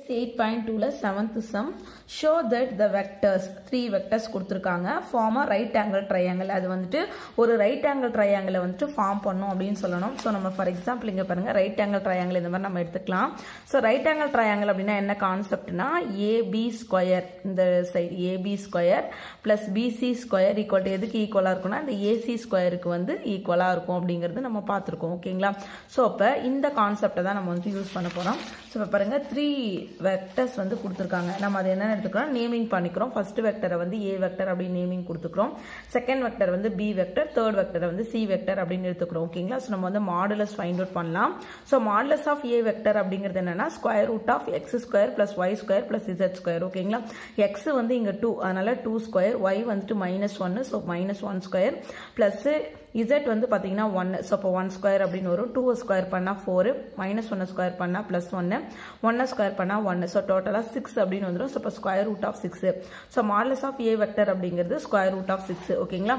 exercise eight point டூவில் seventh sum show that the vectors three vectors கொடுத்துருக்காங்க form a right angle triangle அது வந்துட்டு ஒரு right angle ட்ரையாங்கிளை வந்துட்டு ஃபார்ம் பண்ணும் அப்படின்னு சொல்லணும் ஸோ நம்ம ஃபார் எக்ஸாம்பிள் இங்கே பாருங்க ரைட் ஆங்கிள் ட்ரையாங்கிள் இந்த மாதிரி நம்ம எடுத்துக்கலாம் ஸோ ரைட் ஆங்கிள் ட்ரையாங்கிள் அப்படின்னா என்ன கான்செப்ட்னா ஏபி ஸ்கொயர் இந்த side AB square plus BC square equal to எதுக்கு ஈக்குவலாக இருக்கும்னா இந்த ஏசி ஸ்கொயருக்கு வந்து ஈக்குவலாக இருக்கும் அப்படிங்கிறது நம்ம பார்த்துருக்கோம் ஓகேங்களா ஸோ அப்போ இந்த கான்செப்டை தான் நம்ம வந்து யூஸ் பண்ண போகிறோம் ஸோ இப்போ பாருங்க த்ரீ வெக்டர்ஸ் வந்து கொடுத்துருக்காங்க நம்ம அதை என்ன எடுத்துக்கிறோம் நேமிங் பண்ணிக்கிறோம் ஃபர்ஸ்ட் வெக்டரை வந்து ஏ வெக்டர் அப்படின்னு நேமிங் கொடுத்துக்கிறோம் செகண்ட் வெக்டர் வந்து பி வெக்டர் தேர்ட் வெக்டரை வந்து சி வெக்டர் அப்படின்னு எடுத்துக்கிறோம் ஓகேங்களா ஸோ நம்ம வந்து மாடுலஸ் ஃபைண்ட் அவுட் பண்ணலாம் so modulus of A vector அப்படிங்கிறது என்னன்னா square root of X square plus Y square plus Z square ஓகேங்களா எக்ஸ் வந்து இங்கே டூ அதனால டூ ஸ்கொயர் ஒய் வந்துட்டு மைனஸ் ஒன்னு so minus one square plus Z வந்து பார்த்தீங்கன்னா ஒன்று ஸோ அப்போ ஒன் ஸ்கொயர் அப்படின்னு வரும் டூ ஸ்கொயர் பண்ணால் ஃபோர் மைனஸ் ஒன்று ஸ்கொயர் பண்ணால் ப்ளஸ் ஒன்று ஒன்னை ஸ்கொயர் பண்ணால் ஒன்று ஸோ டோட்டலாக சிக்ஸ் அப்படின்னு வந்துடும் ஸோ இப்போ square root of six so modulus of A vector அப்படிங்கிறது ஸ்கொயர் ரூட் ஆஃப் சிக்ஸ் ஓகேங்களா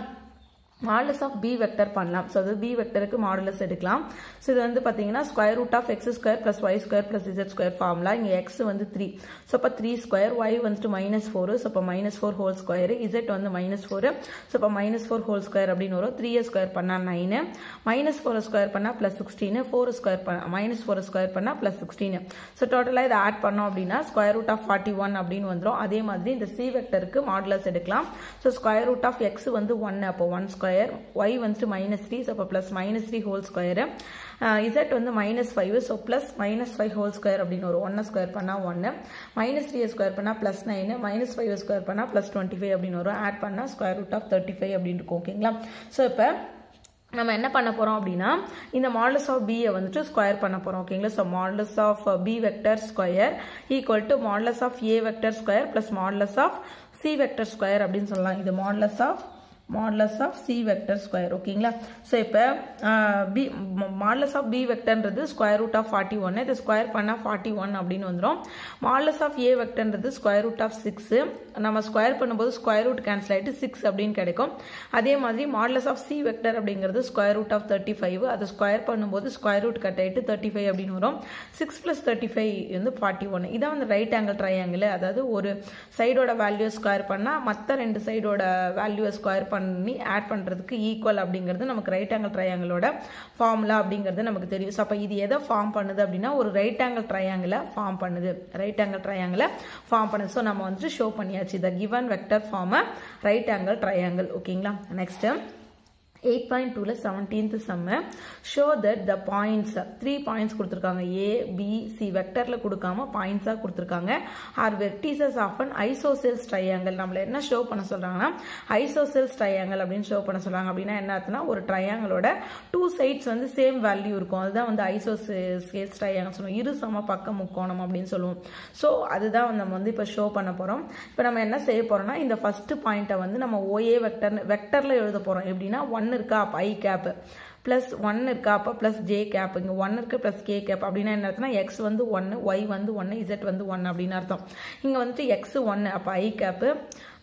மாடலஸ் ஆஃப் பி வெக்டர் பண்ணலாம் ஸோ அது பி வெக்டருக்கு மாடலஸ் எடுக்கலாம் ஸோ இது வந்து பார்த்தீங்கன்னா square root of X square plus Y square plus Z square ஃபார்ம்லாம் இங்கே எக்ஸ் வந்து த்ரீ ஸோ அப்போ த்ரீ ஸ்கொயர் ஒய் வந்துட்டு மைனஸ் ஃபோர் ஸோ இப்போ minus four whole square Z வந்து மைனஸ் ஃபோர் ஸோ இப்போ மைனஸ் ஃபோர் ஹோல் ஸ்கொயர் அப்படின்னு வரும் த்ரீ ஸ்கொயர் பண்ணால் நைனு மைனஸ் ஃபோர் ஸ்கொயர் பண்ணால் ப்ளஸ் சிக்ஸ்டீன் ஃபோர் ஸ்கொயர் பண்ண மைனஸ் ஃபோர் ஸ்கொயர் பண்ணால் ப்ளஸ் சிக்ஸ்டீன் ஸோ டோட்டலாக இதை ஆட் பண்ணோம் அப்படின்னா square root of forty one அப்படின்னு வந்துடும் அதே மாதிரி இந்த சி வெக்டருக்கு மாடலஸ் எடுக்கலாம் so square root of X வந்து ஒன் அப்போ ஒன் ஸ்கொயர் ஒய் வந்துட்டு மைனஸ் த்ரீ ஸோ அப்போ plus minus three whole square Z வந்து minus five so plus minus five whole square அப்படின்னு ஒரு ஒன்று ஸ்கொயர் பண்ணால் ஒன்று மைனஸ் த்ரீ ஸ்கொயர் பண்ணால் plus nine minus five square பண்ணால் ப்ளஸ் டுவெண்ட்டி ஃபைவ் அப்படின்னு வரும் ஆட் பண்ணால் square root of thirty five அப்படின்னு இருக்கும் ஓகேங்களா ஸோ இப்போ நம்ம என்ன பண்ண போறோம் அப்படின்னா இந்த மாடலஸ் ஆஃப் பியை வந்துட்டு ஸ்கொயர் பண்ண போறோம் ஓகேங்களா so modulus of B vector square equal to modulus of A vector square plus modulus of C vector square அப்படின்னு சொல்லலாம் இது modulus of modulus of C vector square ஓகேங்களா ஸோ இப்போ பி மாடலஸ் ஆஃப் பி வெக்டர்ன்றது square root of forty one இது square பண்ணால் forty one அப்படின்னு வந்துடும் மாடலஸ் ஆஃப் ஏ வெக்டர்ன்றது ஸ்கொயர் ரூட் ஆஃப் சிக்ஸ் நம்ம ஸ்கொயர் பண்ணும்போது ஸ்கொயர் ரூட் கேன்சல் ஆகிட்டு சிக்ஸ் அப்படின்னு கிடைக்கும் அதே மாதிரி மாடலஸ் ஆஃப் சி வெக்டர் அப்படிங்கிறது square root of thirty five அதை ஸ்கொயர் பண்ணும்போது ஸ்கொயர் ரூட் கட் ஆகிட்டு தேர்ட்டி ஃபைவ் அப்படின்னு வரும் சிக்ஸ் ப்ளஸ் தேர்ட்டி ஃபைவ் வந்து ஃபார்ட்டி ஒன் இதான் வந்து ரைட் ஆங்கிள் ட்ரையாங்கிள் அதாவது ஒரு சைடோட வேல்யூ ஸ்கொயர் பண்ணால் மற்ற ரெண்டு சைடோட வேல்யூவை ஸ்கொயர் பண்ணி ஆட் பண்ணுறதுக்கு ஈக்குவல் அப்படிங்கிறது நமக்கு ரைட் ஆங்கிள் ட்ரையாங்கிளோட ஃபார்முலா அப்படிங்கிறது நமக்கு தெரியும் ஸோ அப்போ இது எதை ஃபார்ம் பண்ணுது அப்படின்னா ஒரு ரைட் ஆங்கிள் ட்ரையாங்கிளை ஃபார்ம் பண்ணுது ரைட் ஆங்கிள் ட்ரையாங்கிளை ஃபார்ம் பண்ணுது ஸோ நம்ம வந்துட்டு ஷோ பண்ணியாச்சு the given vector form a right angle triangle ஓகேங்களா நெக்ஸ்ட்டு எயிட் பாயிண்ட் டூவில் seventeenth sum show that the points three points கொடுத்துருக்காங்க ஏ பி சி வெக்டரில் கொடுக்காம பாயிண்ட்ஸாக கொடுத்துருக்காங்க are vertices of an isosceles triangle நம்மள என்ன ஷோ பண்ண சொல்கிறாங்கன்னா ஐசோசெல்ஸ் ட்ரையாங்கல் அப்படின்னு ஷோ பண்ண சொல்கிறாங்க அப்படின்னா என்ன ஆச்சுன்னா ஒரு ட்ரையாங்கலோட டூ சைட்ஸ் வந்து சேம் வேல்யூ இருக்கும் அதுதான் வந்து ஐசோசெல்ஸ் ட்ரையாங்கல் சொல்லுவோம் இரு சம பக்க முக்கோணம் அப்படின்னு சொல்லுவோம் ஸோ அதுதான் நம்ம வந்து இப்போ ஷோ பண்ண போகிறோம் இப்போ நம்ம என்ன செய்ய போகிறோம்னா இந்த ஃபர்ஸ்ட் பாயிண்ட்டை வந்து நம்ம ஓஏ வெக்டர் வெக்டரில் எழுத போகிறோம் எப்படின்னா ஒன் இருக்கா அப்போ ஐ கேப் ப்ளஸ் ஒன் இருக்கா அப்போ ப்ளஸ் ஜே கேப் இங்கே ஒன் இருக்கு ப்ளஸ் கே கேப் அப்படின்னா என்ன அர்த்தம்னா எக்ஸ் வந்து ஒன்று ஒய் வந்து ஒன்று இசட் வந்து ஒன் அப்படின்னு அர்த்தம் இங்கே வந்துட்டு எக்ஸ் ஒன்று அப்போ ஐ கேப்பு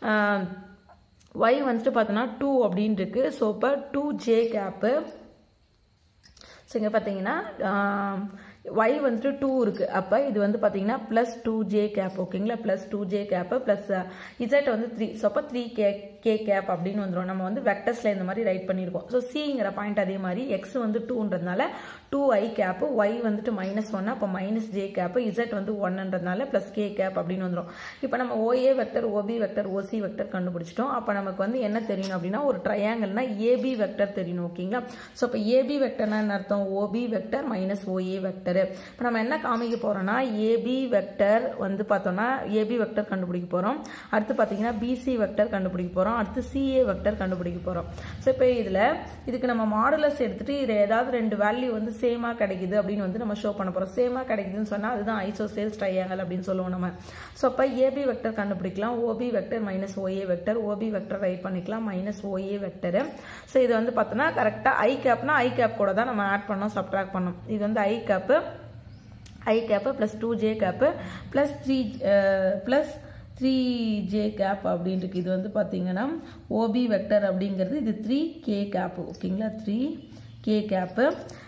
ஒய் வந்துட்டு பார்த்தோன்னா டூ அப்படின்னு இருக்கு ஸோ இப்போ டூ ஜே கேப்பு ஸோ இங்கே பார்த்தீங்கன்னா ஒய் வந்துட்டு டூ இருக்குது அப்போ இது வந்து பார்த்தீங்கன்னா ப்ளஸ் டூ ஜே கேப் ஓகேங்களா plus two J cap plus Z வந்து த்ரீ ஸோ அப்போ த்ரீ கே கே கேப் அப்படின்னு வந்துடும் நம்ம வந்து வெக்டர்ஸில் இந்த மாதிரி ரைட் பண்ணியிருக்கோம் ஸோ சிங்கிற பாயிண்ட் அதே மாதிரி எக்ஸ் வந்து டூன்றதுனால டூ ஐ கேப்பு ஒய் வந்துட்டு மைனஸ் ஒன் அப்போ மைனஸ் ஜே கேப்பு இசட் வந்து ஒன்னுன்றதுனால ப்ளஸ் கே கேப் அப்படின்னு வந்துடும் இப்போ நம்ம OA vector OB vector OC vector கண்டுபிடிச்சிட்டோம் அப்போ நமக்கு வந்து என்ன தெரியணும் அப்படின்னா ஒரு ட்ரையாங்கிள்னா ஏபி வெக்டர் தெரியணும் ஓகேங்களா ஸோ இப்போ ஏபி வெக்டர்னா என்ன அர்த்தம் OB vector minus OA vector இப்போ நம்ம என்ன காமிக்க போறோம்னா ஏபி வெக்டர் வந்து பார்த்தோம்னா ஏபி வெக்டர் கண்டுபிடிக்க போறோம் அடுத்து பார்த்தீங்கன்னா பிசி வெக்டர் கண்டுபிடிக்க போறோம் அடுத்து சிஏ வெக்டர் கண்டுபிடிக்க போறோம் ஸோ இப்போ இதில் இதுக்கு நம்ம மாடுலஸ் எடுத்துட்டு இது ஏதாவது ரெண்டு வேல்யூ வந்து சேமா கிடைக்குது அப்படின்னு வந்து நம்ம ஷோ பண்ண போறோம் சேமா கிடைக்குதுன்னு சொன்னா அதுதான் ஐசோசேல்ஸ் ட்ரையாங்கல் அப்படின்னு சொல்லுவோம் நம்ம ஸோ அப்போ ஏபி வெக்டர் கண்டுபிடிக்கலாம் OB vector minus OA vector OB vector right பண்ணிக்கலாம் மைனஸ் ஓஏ வெக்டர் ஸோ இது வந்து பார்த்தோன்னா கரெக்டாக ஐ கேப்னா ஐ கேப் கூட தான் நம்ம ஆட் பண்ணோம் சப்ட்ராக்ட் பண்ணோம் இது வந்து I cap I cap plus two J cap plus three plus three J cap அப்படின்ட்டு இது வந்து பார்த்தீங்கன்னா ஓபி வெக்டர் அப்படிங்கிறது இது த்ரீ கே கேப்பு ஓகேங்களா த்ரீ கே கேப்பு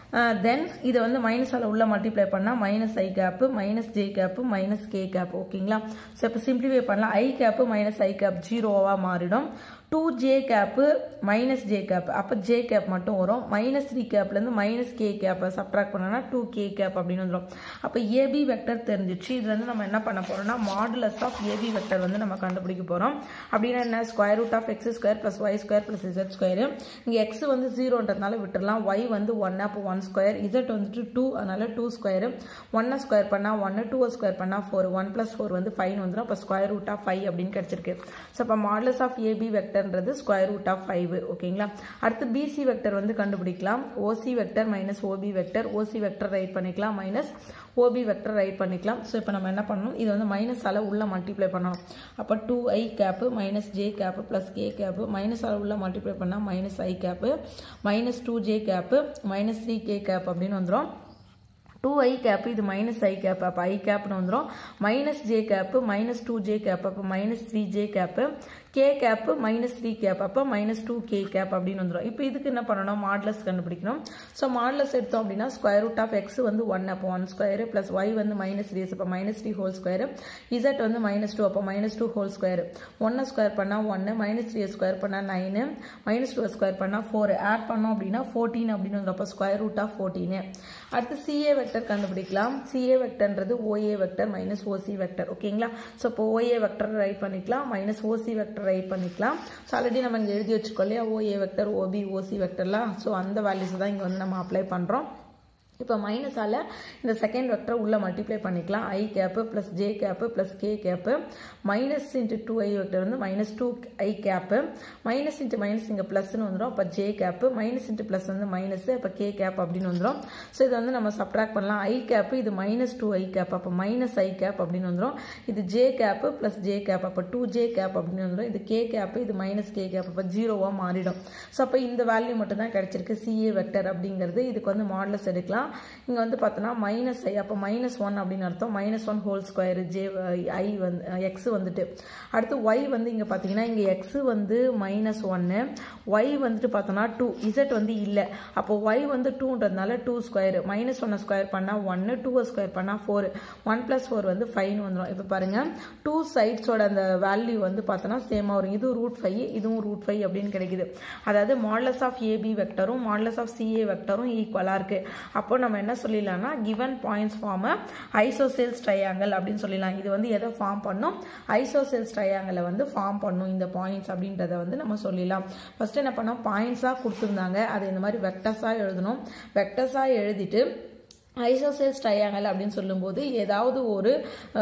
தென் இதை வந்து மைனஸால் உள்ள மல்டிப்ளை பண்ணால் minus I cap minus J cap minus K cap ஓகேங்களா ஸோ இப்போ சிம்பிளிஃபை பண்ணலாம் I cap minus I cap ஜீரோவாக மாறிடும் two J cap minus J cap அப்போ ஜே கேப் மட்டும் வரும் மைனஸ் த்ரீ கேப்லேருந்து மைனஸ் கே கேப்பை சப்ட்ராக்ட் பண்ணோன்னா டூ கே கேப் அப்படின்னு வந்துடும் அப்போ ஏபி வெக்டர் தெரிஞ்சிச்சு இது வந்து நம்ம என்ன பண்ண போகிறோம்னா மாடுலஸ் ஆஃப் ஏபி வெக்டர் வந்து நம்ம கண்டுபிடிக்க போகிறோம் அப்படின்னா என்ன square root of X square plus Y square plus Z square இங்கே எக்ஸ் வந்து ஜீரோன்றதுனால விட்டுடலாம் ஒய் வந்து ஒன் அப்போ ஒன் ஸ்கொயர் இசட் வந்துட்டு டூ அதனால டூ ஸ்கொயர் ஒன்னை ஸ்கொயர் பண்ணால் ஒன்று டூ ஸ்கொயர் பண்ணால் ஃபோர் ஒன் ப்ளஸ் ஃபோர் வந்து ஃபைவ் வந்துடும் அப்போ ஸ்கொயர் ரூட் ஆஃப் ஃபைவ் அப்படின்னு கிடச்சிருக்கு ஸோ அப்போ மாடலஸ் ஆஃப் ஏபி வெக்டர்ன்றது ஸ்கொயர் ரூட் ஆஃப் ஃபைவ் ஓகேங்களா அடுத்து பிசி வெக்டர் வந்து கண்டுபிடிக்கலாம் OC vector minus OB vector OC vector right பண்ணிக்கலாம் மைனஸ் ஓபி வெக்டர் ரைட் பண்ணிக்கலாம் ஸோ இப்போ நம்ம என்ன பண்ணணும் இது வந்து மைனஸ் அளவு உள்ள மல்டிப்ளை பண்ணணும் அப்போ two I cap minus J cap plus K cap minus அளவு உள்ள மல்டிப்ளை பண்ணால் minus I cap minus two J cap minus three K cap அப்படின்னு வந்துடும் டூ ஐ கேப் இது மைனஸ் ஐ கேப் அப்போ ஐ கேப்னு வந்துடும் minus J cap minus two J cap அப்போ minus three J cap K cap minus three cap அப்போ minus two K cap அப்படின்னு வந்துடும் இப்போ இதுக்கு என்ன பண்ணணும் மாடலஸ் கண்டுபிடிக்கணும் ஸோ மாடலஸ் எடுத்தோம் அப்படின்னா ஸ்கொயர் ரூட் ஆஃப் எக்ஸ் வந்து ஒன் அப்போ ஒன் ஸ்கொயர் ப்ளஸ் ஒய் வந்து மைனஸ் த்ரீ அப்போ minus three whole square Z வந்து மைனஸ் டூ அப்போ மைனஸ் டூ ஹோல் ஸ்கொயர் ஒன்னை ஸ்கொயர் பண்ணால் ஒன்று மைனஸ் த்ரீ ஸ்கொயர் பண்ணால் நைனு மைனஸ் டூ ஸ்கொயர் பண்ணால் ஃபோர் ஆட் பண்ணோம் அப்படின்னா ஃபோர்டீன் அப்படின்னு வந்துடும் அப்போ ஸ்கொயர் ரூட் ஆஃப் ஃபோர்டீனு அடுத்து சிஏ வெக்டர் கண்டுபிடிக்கலாம் சிஏ வெக்டர்ன்றது OA vector minus OC vector ஓகேங்களா ஸோ இப்போ ஓஏ வெக்டர் ரைட் பண்ணிக்கலாம் மைனஸ் ஓசி வெக்டர் ரைட் பண்ணிக்கலாம் ஸோ ஆல்ரெடி நம்ம இங்கே எழுதி வச்சுக்கோ இல்லையா ஓஏ வெக்டர் ஓபி ஓசி வெக்டர்லாம் ஸோ அந்த வேல்யூஸ் தான் இங்கே வந்து நம்ம அப்ளை பண்ணுறோம் இப்போ மைனஸால் இந்த செகண்ட் வெக்டர் உள்ளே மல்டிப்ளை பண்ணிக்கலாம் I cap plus J cap plus K cap minus into two I vector வந்து minus two I cap minus into minus இங்கே ப்ளஸ்னு வந்துடும் அப்போ J cap minus into plus வந்து மைனஸ் அப்போ கே கேப் அப்படின்னு வந்துடும் ஸோ இதை வந்து நம்ம சப்ட்ராக்ட் பண்ணலாம் ஐ கேப்பு இது மைனஸ் டூ ஐ கேப் அப்போ மைனஸ் ஐ கேப் அப்படின்னு வந்துடும் இது J cap plus J cap அப்போ டூ ஜே கேப் அப்படின்னு வந்துடும் இது கே கேப்பு இது மைனஸ் கே கேப் அப்போ ஜீரோவாக மாறிடும் ஸோ அப்போ இந்த வேல்யூ மட்டும் தான் கிடச்சிருக்கு சிஏ வெக்டர் அப்படிங்கிறது இதுக்கு வந்து மாடலஸ் எடுக்கலாம் இங்கே வந்து பார்த்தோன்னா மைனஸ் ஐ அப்போ மைனஸ் ஒன் அப்படின்னு அர்த்தம் minus one whole square J I வந்து எக்ஸ் வந்துட்டு அடுத்து ஒய் வந்து இங்கே பார்த்தீங்கன்னா இங்கே எக்ஸ் வந்து மைனஸ் ஒன்று ஒய் வந்துட்டு பார்த்தோன்னா டூ இசட் வந்து இல்லை அப்போ ஒய் வந்து டூன்றதுனால டூ ஸ்கொயர் மைனஸ் ஒன்னை ஸ்கொயர் பண்ணால் ஒன்று டூ ஸ்கொயர் பண்ணால் ஃபோர் ஒன் ப்ளஸ் ஃபோர் வந்து ஃபைவ்னு வந்துடும் இப்போ பாருங்கள் டூ சைட்ஸோட அந்த வேல்யூ வந்து பார்த்தோன்னா சேமாக வரும் இது ரூட் ஃபைவ் இதுவும் ரூட் ஃபைவ் அப்படின்னு கிடைக்குது அதாவது மாடலஸ் ஆஃப் ஏபி வெக்டரும் மாடலஸ் ஆஃப் சிஏ வெக்டரும் ஈக்குவலாக இருக்குது அப்போ நம்ம என்ன சொல்லிடலாம்னா given points form isosceles triangle அப்படின்னு சொல்லிடலாம் இது வந்து எதை ஃபார்ம் பண்ணும் ஐசோசெல்ஸ் ட்ரையாங்கலை வந்து ஃபார்ம் பண்ணும் இந்த பாயிண்ட்ஸ் அப்படின்றத வந்து நம்ம சொல்லிடலாம் ஃபர்ஸ்ட் என்ன பண்ணோம் பாயிண்ட்ஸாக கொடுத்துருந்தாங்க அதை இந்த மாதிரி வெக்டஸாக எழுதணும் வெக்டஸாக எழுதிட்டு ஐசோசெல்ஸ் ட்ரையாங்கல் அப்படின்னு சொல்லும்போது ஏதாவது ஒரு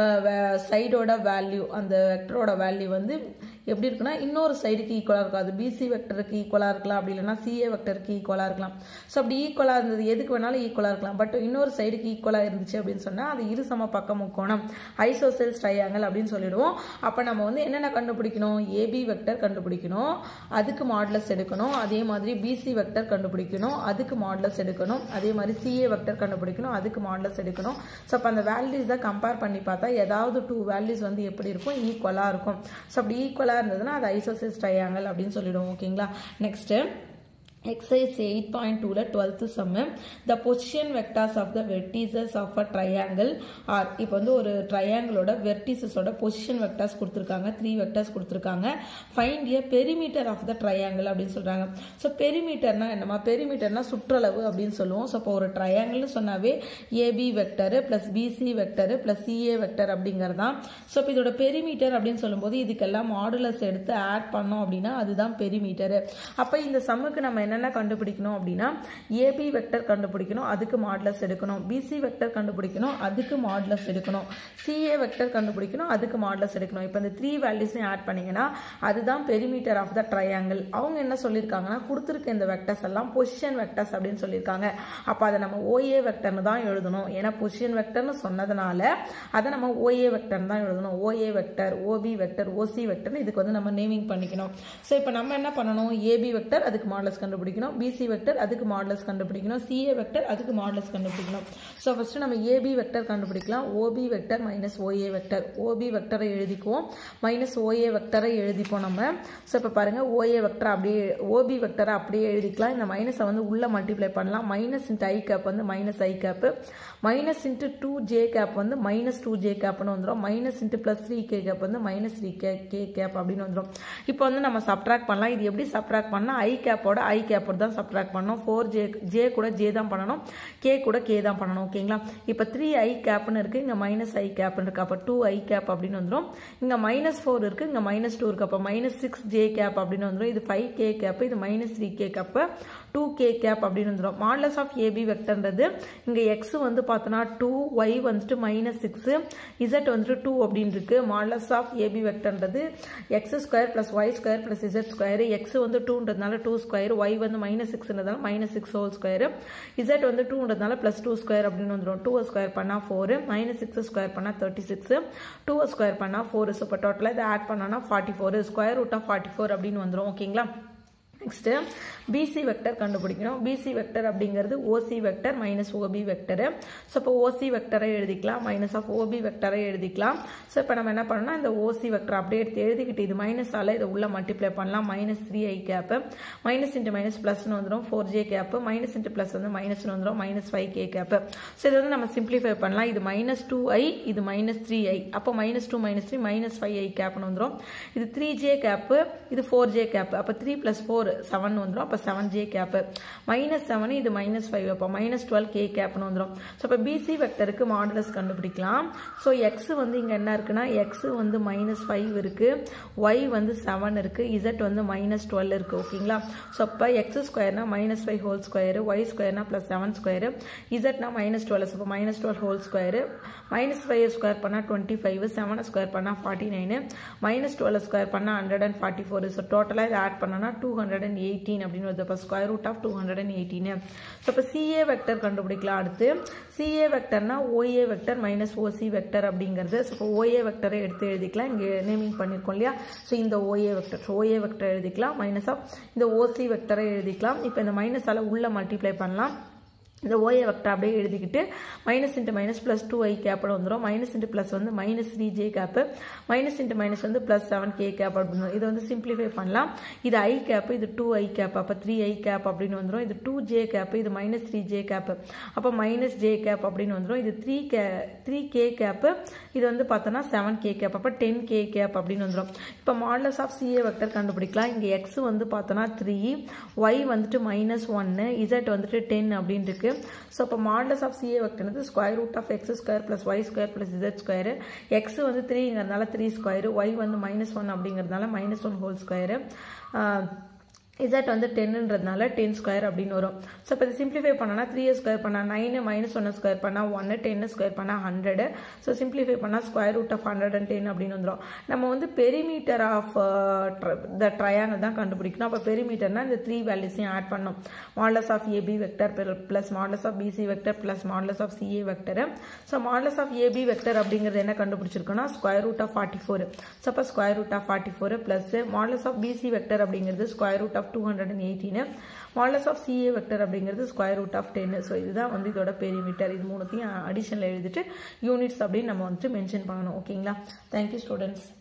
சைடோட வேல்யூ அந்த வெக்டரோட வேல்யூ வந்து எப்படி இருக்குன்னா இன்னொரு சைடுக்கு ஈக்குவலாக இருக்கும் அது பிசி வெக்டருக்கு ஈக்குவலாக இருக்கலாம் அப்படி இல்லைன்னா சிஏ வெக்டருக்கு ஈக்குவலாக இருக்கலாம் ஸோ அப்படி ஈக்குவலாக இருந்தது எதுக்கு வேணாலும் ஈக்குவலாக இருக்கலாம் பட் இன்னொரு சைடுக்கு ஈக்குவலாக இருந்துச்சு அப்படின்னு சொன்னால் அது இரு சம பக்க முக்கோணம் ஐசோசெல்ஸ் ட்ரையாங்கல் அப்படின்னு சொல்லிடுவோம் அப்போ நம்ம வந்து என்னென்ன கண்டுபிடிக்கணும் ஏபி வெக்டர் கண்டுபிடிக்கணும் அதுக்கு மாடலஸ் எடுக்கணும் அதே மாதிரி பிசி வெக்டர் கண்டுபிடிக்கணும் அதுக்கு மாடலஸ் எடுக்கணும் அதே மாதிரி சிஏ வெக்டர் கண்டுபிடிக்கணும் அதுக்கு மாடலஸ் எடுக்கணும் ஸோ அப்போ அந்த வேல்யூஸ் தான் கம்பேர் பண்ணி பார்த்தா ஏதாவது டூ வேல்யூஸ் வந்து எப்படி இருக்கும் ஈக்குவலாக இருக்கும் ஸோ அப்படி ஈக்குவலாக இருந்ததுன்னா அது ஐசோசிஸ் ட்ரையாங்கல் அப்படின்னு சொல்லிடுவோம் ஓகேங்களா நெக்ஸ்ட்டு exercise 8.2ல 12th sum the position vectors of the vertices of a triangle are இப்போ வந்து ஒரு triangleோட verticesோட position vectors கொடுத்திருக்காங்க த்ரீ vectors கொடுத்திருக்காங்க find a perimeter of the triangle அப்படின்னு சொல்றாங்க ஸோ பெரிமீட்டர்னா என்னமா பெரிமீட்டர்னா சுற்றளவு அப்படின்னு சொல்லுவோம் ஸோ இப்போ ஒரு ட்ரையாங்கிள்னு சொன்னாவே AB vector plus BC vector plus CA vector அப்படிங்கிறது தான் ஸோ இப்போ இதோட பெரிமீட்டர் அப்படின்னு சொல்லும்போது இதுக்கெல்லாம் மாடுலஸ் எடுத்து ஆட் பண்ணோம் அப்படின்னா அதுதான் பெரிமீட்டர் அப்போ இந்த சம்முக்கு நம்ம என்னென்ன கண்டுபிடிக்கணும் அப்படின்னா ஏபி வெக்டர் கண்டுபிடிக்கணும் அதுக்கு மாடலஸ் எடுக்கணும் பிசி வெக்டர் கண்டுபிடிக்கணும் அதுக்கு மாடலஸ் எடுக்கணும் சிஏ வெக்டர் கண்டுபிடிக்கணும் அதுக்கு மாடலஸ் எடுக்கணும் இப்போ இந்த த்ரீ வேல்யூஸையும் ஆட் பண்ணீங்கன்னா அதுதான் பெரிமீட்டர் ஆஃப் த ட்ரையாங்கிள் அவங்க என்ன சொல்லியிருக்காங்கன்னா கொடுத்துருக்க இந்த வெக்டர்ஸ் எல்லாம் பொசிஷன் வெக்டர்ஸ் அப்படின்னு சொல்லியிருக்காங்க அப்போ அதை நம்ம ஓஏ வெக்டர்னு தான் எழுதணும் ஏன்னா பொசிஷன் வெக்டர்னு சொன்னதுனால அதை நம்ம ஓஏ வெக்டர்னு தான் எழுதணும் OA vector OB vector OC வெக்டர்னு இதுக்கு வந்து நம்ம நேமிங் பண்ணிக்கணும் ஸோ இப்போ நம்ம என்ன பண்ணணும் ஏபி வெக்டர் அதுக்கு மாடலஸ் கண்டுபிடிக்கணும் கண்டுபிடிக்கணும் பிசி வெக்டர் அதுக்கு மாடலஸ் கண்டுபிடிக்கணும் சிஏ வெக்டர் அதுக்கு மாடலஸ் கண்டுபிடிக்கணும் ஸோ ஃபஸ்ட்டு நம்ம ஏபி வெக்டர் கண்டுபிடிக்கலாம் OB vector minus OA vector OB வெக்டரை எழுதிக்குவோம் மைனஸ் ஓஏ வெக்டரை எழுதிப்போம் நம்ம ஸோ இப்போ பாருங்கள் ஓஏ வெக்டர் அப்படியே ஓபி வெக்டரை அப்படியே எழுதிக்கலாம் இந்த மைனஸை வந்து உள்ளே மல்டிப்ளை பண்ணலாம் மைனஸ் இன்ட்டு ஐ கேப் வந்து minus I cap minus into two J cap வந்து மைனஸ் டூ ஜே கேப்னு வந்துடும் minus into plus three K cap வந்து minus three K K cap அப்படின்னு வந்துடும் இப்போ வந்து நம்ம சப்ட்ராக்ட் பண்ணலாம் இது எப்படி சப்ட்ராக்ட் பண்ணால் ஐ கேப்போட ஐ கேப்போட தான் சப்ட்ராக்ட் பண்ணணும் ஃபோர் ஜே ஜே கூட ஜே தான் பண்ணணும் கே கூட கே தான் பண்ணணும் ஓகேங்களா இப்போ த்ரீ ஐ கேப்னு இருக்குது இங்கே மைனஸ் ஐ கேப்னு இருக்குது அப்போ டூ ஐ கேப் அப்படின்னு வந்துடும் இங்கே மைனஸ் ஃபோர் இருக்குது இங்கே மைனஸ் டூ இருக்குது அப்போ மைனஸ் சிக்ஸ் ஜே கேப் அப்படின்னு வந்துடும் இது ஃபைவ் கே கேப் இது minus three K cap two K cap அப்படின்னு வந்துடும் மாடலஸ் ஆஃப் ஏபி வெக்டர்ன்றது இங்கே எக்ஸ் வந்து பார்த்தோன்னா டூ ஒய் வந்துட்டு மைனஸ் சிக்ஸு இசட் வந்துட்டு டூ அப்படின்னு இருக்கு மாடலஸ் ஆஃப் ஏபி வெக்டர்ன்றது X square plus Y square plus Z square X வந்து டூன்றதுனால டூ ஸ்கொயர் ஒய் வந்து மைனஸ் சிக்ஸ்ன்றதுனால minus six whole square Z வந்து டூன்றதுனால ப்ளஸ் டூ ஸ்கொயர் அப்படின்னு வந்துடும் டூ ஸ்கொயர் பண்ணால் ஃபோர் மைனஸ் சிக்ஸ் ஸ்கொயர் பண்ணால் தேர்ட்டி சிக்ஸ் டூ ஸ்கொயர் பண்ணால் ஃபோர் ஸோ இப்போ டோட்டலாக இதை ஆட் பண்ணோன்னா forty four square root of forty four அப்படின்னு வந்துடும் ஓகேங்களா நெக்ஸ்ட்டு பிசி வெக்டர் கண்டுபிடிக்கணும் பிசி வெக்டர் அப்படிங்கிறது OC vector minus OB vector so இப்போ ஓசி வெக்டரை எழுதிக்கலாம் மைனஸ் ஆஃப் ஓபி வெக்டரை எழுதிக்கலாம் ஸோ இப்போ நம்ம என்ன பண்ணோம்னா இந்த ஓசி வெக்டர் அப்படியே எடுத்து எழுதிக்கிட்டு இது மைனஸால் இதை உள்ள மல்டிப்ளை பண்ணலாம் minus three I cap minus into minus ப்ளஸ்னு வந்துடும் four J cap minus into plus வந்து மைனஸ்னு வந்துடும் minus five K cap so இது வந்து நம்ம சிம்பிளிஃபை பண்ணலாம் இது மைனஸ் டூ ஐ இது மைனஸ் த்ரீ ஐ அப்போ minus two minus three minus five I கேப்னு வந்துடும் இது த்ரீ ஜே கேப்பு இது ஃபோர் ஜே கேப்பு அப்போ த்ரீ ப்ளஸ் ஃபோர் செவன் வந்துடும் அப்போ seven J cap minus seven இது மைனஸ் ஃபைவ் அப்போ மைனஸ் டுவெல் கே கேப்னு வந்துடும் ஸோ இப்போ பிசி வெக்டருக்கு மாடலஸ் கண்டுபிடிக்கலாம் ஸோ எக்ஸ் வந்து இங்கே என்ன இருக்குன்னா எக்ஸ் வந்து மைனஸ் ஃபைவ் இருக்குது ஒய் வந்து செவன் இருக்குது இசட் வந்து மைனஸ் டுவெல் இருக்குது ஓகேங்களா ஸோ அப்போ எக்ஸ் ஸ்கொயர்னா minus five whole square Y ஸ்கொயர்னா ப்ளஸ் செவன் ஸ்கொயரு இசட்னா minus twelve so minus twelve whole square minus five square பண்ணால் டுவெண்ட்டி ஃபைவ் செவன் ஸ்கொயர் பண்ணால் forty nine minus twelve square பண்ணால் hundred and forty four so டோட்டலாக இதை add பண்ணோன்னா two hundred and eighteen அப்படின்னு வருது இப்போ square root of two hundred and eighteen so இப்போ சிஏ வெக்டர் கண்டுபிடிக்கலாம் அடுத்து CA வெக்டர்னா OA vector minus OC vector அப்படிங்கிறது ஸோ இப்போ ஓஏ வெக்டரை எடுத்து எழுதிக்கலாம் இங்கே நேமிங் பண்ணியிருக்கோம் இல்லையா ஸோ இந்த ஓஏ வெக்டர் ஓஏ வெக்டர் எழுதிக்கலாம் மைனஸ் ஆஃப் இந்த ஓசி வெக்டரை எழுதிக்கலாம் இப்போ இந்த மைனஸால் உள்ள மல்டிப்ளை பண்ணலாம் இந்த ஓஏ வெக்டர் அப்படியே எழுதிக்கிட்டு minus into minus plus two I கேப்பில் வந்துடும் மைனஸ் இன்ட்டு ப்ளஸ் வந்து minus three J cap minus into minus வந்து ப்ளஸ் செவன் கே கேப் அப்படின்னு இதை வந்து சிம்பிளிஃபை பண்ணலாம் இது ஐ கேப்பு இது டூ ஐ கேப் அப்போ த்ரீ ஐ கேப் அப்படின்னு வந்துடும் இது டூ ஜே கேப்பு இது மைனஸ் த்ரீ ஜே கேப்பு அப்போ மைனஸ் ஜே கேப் அப்படின்னு வந்துடும் இது three K three K cap இது வந்து பார்த்தோன்னா செவன் கே கேப் அப்போ டென் கே கேப் அப்படின்னு வந்துடும் இப்போ மாடலஸ் ஆஃப் சிஏ வெக்டர் கண்டுபிடிக்கலாம் இங்கே எக்ஸ் வந்து பார்த்தோன்னா த்ரீ ஒய் வந்துட்டு மைனஸ் ஒன்று இசட் வந்துட்டு டென் அப்படின்னு இருக்கு ஸோ இப்போ மாடலஸ் ஆஃப் சிஏ வெக்டர்னது square root of X square plus Y square plus Z square X வந்து த்ரீங்கிறதுனால த்ரீ ஸ்கொயர் ஒய் வந்து மைனஸ் ஒன் அப்படிங்கிறதுனால minus one whole square Z வந்து டென்னுன்றதுனால டென் ஸ்கொயர் அப்படின்னு வரும் ஸோ இப்போ இது சிம்பிளிஃபை பண்ணோன்னா த்ரீ ஸ்கொயர் பண்ணால் நைனு மைனஸ் ஒன்று ஸ்கொயர் பண்ணால் ஒன்று டென்னு ஸ்கொயர் பண்ணால் ஹண்ட்ரடு ஸோ சிம்பிளிஃபை பண்ணால் square root of hundred and ten அப்படின்னு வந்துடும் நம்ம வந்து பெரிமீட்டர் ஆஃப் த ட்ரையாங்கிள் தான் கண்டுபிடிக்கணும் அப்போ பெரிமீட்டர்னா இந்த த்ரீ வேல்யூஸையும் ஆட் பண்ணணும் modulus of AB vector plus modulus of BC vector plus modulus of CA vector so modulus of AB vector அப்படிங்கிறது என்ன கண்டுபிடிச்சிருக்கோன்னா square root of forty four so அப்போ square root of forty four plus modulus of BC vector அப்படிங்கிறது square root of two hundred and eighteen modulus of CA vector அப்படிங்கிறது square root of ten so இதுதான் வந்து இதோட perimeter இது மூணுத்தையும் அடிஷனில் எழுதிட்டு units அப்படின்னு நம்ம வந்துட்டு மென்ஷன் பண்ணணும் ஓகேங்களா தேங்க்யூ ஸ்டூடெண்ட்ஸ்